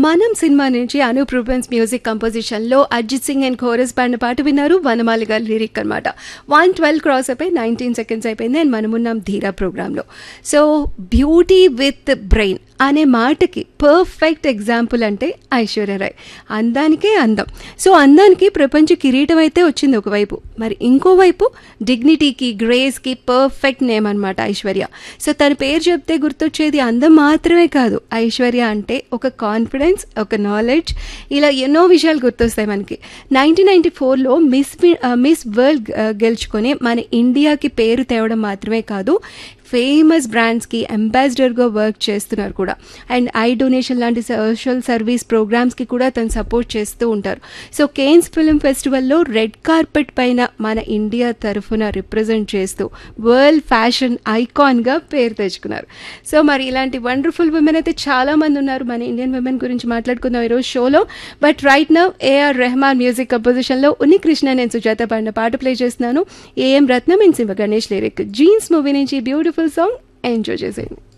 మనం సినిమా నుంచి అనూప్ రూబెన్స్ మ్యూజిక్ కంపోజిషన్లో అర్జిత్ సింగ్ అండ్ కోరస్ పాడిన పాట విన్నారు వనమాలి గారి లిరిక్ అనమాట వన్ ట్వెల్వ్ క్రాస్ అయిపోయి నైన్టీన్ సెకండ్స్ అయిపోయింది అండ్ మనమున్నాం ధీరా ప్రోగ్రాంలో సో బ్యూటీ విత్ బ్రెయిన్ అనే మాటకి పర్ఫెక్ట్ ఎగ్జాంపుల్ అంటే ఐశ్వర్యరాయ్ అందానికే అందం సో అందానికి ప్రపంచ కిరీటం అయితే వచ్చింది ఒకవైపు మరి ఇంకోవైపు డిగ్నిటీకి గ్రేస్కి పర్ఫెక్ట్ నేమ్ అనమాట ఐశ్వర్య సో తన పేరు చెప్తే గుర్తొచ్చేది అందం మాత్రమే కాదు ఐశ్వర్య అంటే ఒక కాన్ఫిడెన్స్ ఒక నాలెడ్జ్ ఇలా ఎన్నో విషయాలు గుర్తొస్తాయి మనకి నైన్టీన్ నైన్టీ ఫోర్లో మిస్ మిస్ వరల్డ్ గెలుచుకొని మన ఇండియాకి పేరు తేవడం మాత్రమే కాదు ఫేమస్ బ్రాండ్స్కి అంబాసిడర్గా వర్క్ చేస్తున్నారు కూడా అండ్ ఐ డొనేషన్ లాంటి సోషల్ సర్వీస్ ప్రోగ్రామ్స్కి కూడా తను సపోర్ట్ చేస్తూ ఉంటారు సో కేన్స్ ఫిల్మ్ ఫెస్టివల్లో రెడ్ కార్పెట్ పైన మన ఇండియా తరఫున రిప్రజెంట్ చేస్తూ వరల్డ్ ఫ్యాషన్ ఐకాన్గా పేరు తెచ్చుకున్నారు సో మరి ఇలాంటి వండర్ఫుల్ ఉమెన్ అయితే చాలా మంది ఉన్నారు మన ఇండియన్ ఉమెన్ గురించి మాట్లాడుకుందాం ఈరోజు షోలో but right now A R Rahman music కంపోజిషన్లో ఉన్ని కృష్ణ నేను సుజాత పాడిన పాట ప్లే చేస్తున్నాను A M Ratnam and Siva Ganesh lyric Jeans movie నుంచి బ్యూటిఫుల్ సాంగ్ ఎంజాయ్ చేసేయండి